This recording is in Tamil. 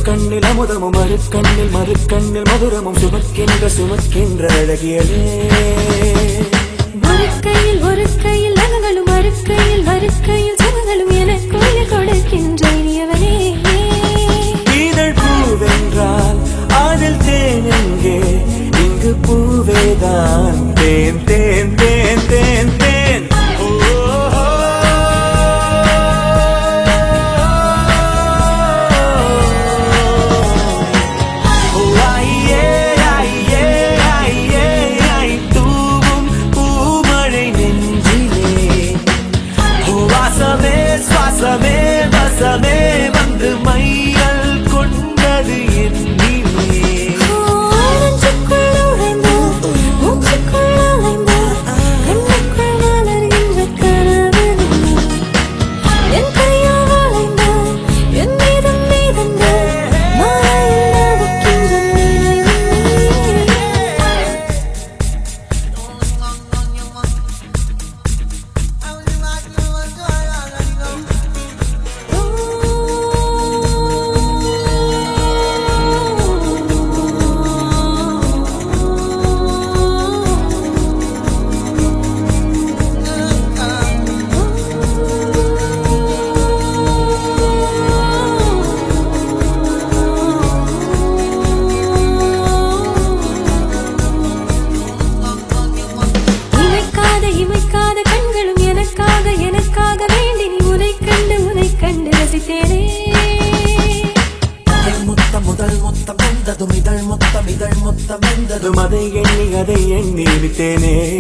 கண்ணில் அமுதமும் மறு கண்ணில் மறு கண்ணில் மதுரமும் சுமக்கின்ற சுமக்கின்ற அழகியலே ஒரு கையில் ஒரு கையில் நகங்களும் மறு கையில் மறு கையில் சுகங்களும் எனக்குள்ள கொடுக்கின்ற இனியவனே இதழ் பூவென்றால் அதில் தேன் எங்கே இங்கு பூவேதான் தேன் தேன் தேன் தேன் தேன் ஓ, ஓ, ஓ, ஐயே, ஐயே, ஐயே, ஐ, தூவும் பூமழை நெஞ்சிலே ஓ, வாசமே சுவாசமே வசமே வந்து மையல் கொண்டது என்னிலே ஓ, நெஞ்சுக்குள் நுழைந்து, மூச்சுக்குள் அலைந்து, கண்ணுக்குள் மலர்கின்ற கனவு நீ. என் கையால் வளைந்து, என் மீதம் மீதந்து, மாலையில் நடக்கின்ற நினைவு நீ. இமைக்காத இமைக்காத கண்களும் எனக்காக எனக்காக வேண்டி நீ உனை கண்டு உனை கண்டு ரசித்தேனே முதல் முத்தம் முதல் முத்தம் வந்ததும் இதழ் முத்தம் இதழ் முத்தம் வந்ததும் அதை எண்ணி அதை எண்ணி விட்டேனே